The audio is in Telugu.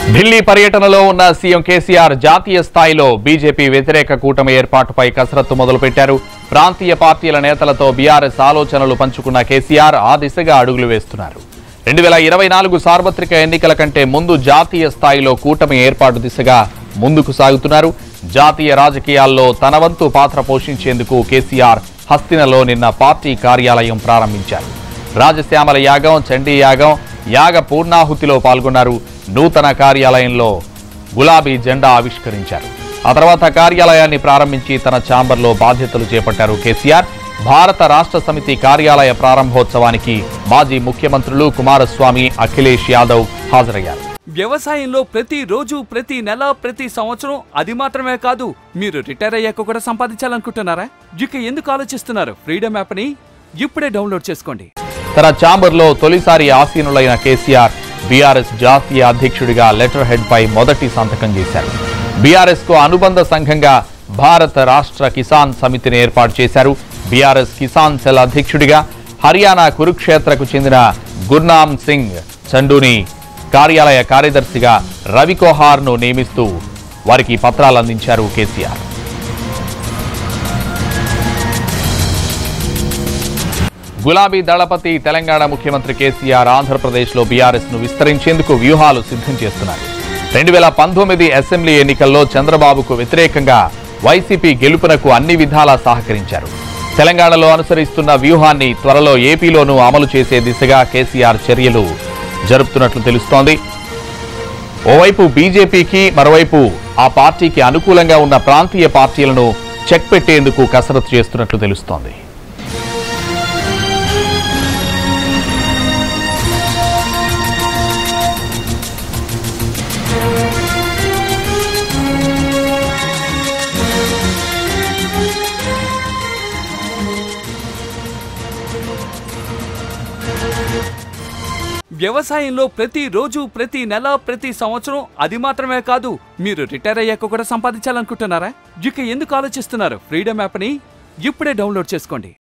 ఢిల్లీ పర్యటనలో ఉన్న సీఎం కేసీఆర్ జాతీయ స్థాయిలో బీజేపీ వ్యతిరేక కూటమి ఏర్పాటుపై కసరత్తు మొదలుపెట్టారు ప్రాంతీయ పార్టీల నేతలతో బీఆర్ఎస్ ఆలోచనలు పంచుకున్న కేసీఆర్ ఆ దిశగా అడుగులు వేస్తున్నారు రెండు వేల ఇరవై నాలుగు సార్వత్రిక ఎన్నికల కంటే ముందు జాతీయ స్థాయిలో కూటమి ఏర్పాటు దిశగా ముందుకు సాగుతున్నారు జాతీయ రాజకీయాల్లో తన వంతు పాత్ర పోషించేందుకు కేసీఆర్ హస్తినలో నిన్న పార్టీ కార్యాలయం ప్రారంభించారు రాజశ్యామల యాగం చండీ యాగం యాగ పూర్ణాహుతిలో పాల్గొన్నారు నూతన కార్యాలయంలో గులాబీ జెండా ఆవిష్కరించారు ఆ తర్వాత కార్యాలయాన్ని ప్రారంభించి తన ఛాంబర్లో బాధ్యతలు చేపట్టారు కేసీఆర్ భారత రాష్ట్ర సమితి కార్యాలయ ప్రారంభోత్సవానికి మాజీ ముఖ్యమంత్రులు కుమారస్వామి అఖిలేష్ యాదవ్ హాజరయ్యారు వ్యవసాయంలో ప్రతి రోజు ప్రతి నెల ప్రతి సంవత్సరం అది మాత్రమే కాదు మీరు రిటైర్ అయ్యాక కూడా సంపాదించాలనుకుంటున్నారా ఇక ఎందుకు ఆలోచిస్తున్నారు ఫ్రీడమ్ యాప్ని ఇప్పుడే డౌన్లోడ్ చేసుకోండి తన ఛాంబర్లో తొలిసారి ఆసీనులైన కేసీఆర్ బీఆర్ఎస్ జాతీయ అధ్యక్షుడిగా లెటర్ హెడ్ పై మొదటి సంతకం చేశారు బీఆర్ఎస్ కు అనుబంధ సంఘంగా భారత రాష్ట్ర కిసాన్ సమితిని ఏర్పాటు చేశారు బీఆర్ఎస్ కిసాన్ సెల్ అధ్యక్షుడిగా హర్యానా కురుక్షేత్రకు చెందిన గుర్నామ్ సింగ్ చండూని కార్యాలయ కార్యదర్శిగా రవికోహార్ను నియమిస్తూ వారికి పత్రాలు అందించారు కేసీఆర్ గులాబీ దళపతి తెలంగాణ ముఖ్యమంత్రి కేసీఆర్ ఆంధ్రప్రదేశ్లో బీఆర్ఎస్ ను విస్తరించేందుకు వ్యూహాలు సిద్ధం చేస్తున్నారు రెండు వేల పంతొమ్మిది అసెంబ్లీ ఎన్నికల్లో చంద్రబాబుకు వ్యతిరేకంగా వైసీపీ గెలుపునకు అన్ని విధాలా సహకరించారు తెలంగాణలో అనుసరిస్తున్న వ్యూహాన్ని త్వరలో ఏపీలోనూ అమలు చేసే దిశగా కేసీఆర్ చర్యలు జరుపుతున్నట్లు తెలుస్తోంది ఓవైపు బీజేపీకి మరోవైపు ఆ పార్టీకి అనుకూలంగా ఉన్న ప్రాంతీయ పార్టీలను చెక్ పెట్టేందుకు కసరత్తు చేస్తున్నట్లు తెలుస్తోంది వ్యవసాయంలో ప్రతి రోజు ప్రతి నెల ప్రతి సంవత్సరం అది మాత్రమే కాదు మీరు రిటైర్ అయ్యాక కూడా సంపాదించాలనుకుంటున్నారా ఇక ఎందుకు ఆలోచిస్తున్నారు ఫ్రీడమ్ యాప్ని ఇప్పుడే డౌన్లోడ్ చేసుకోండి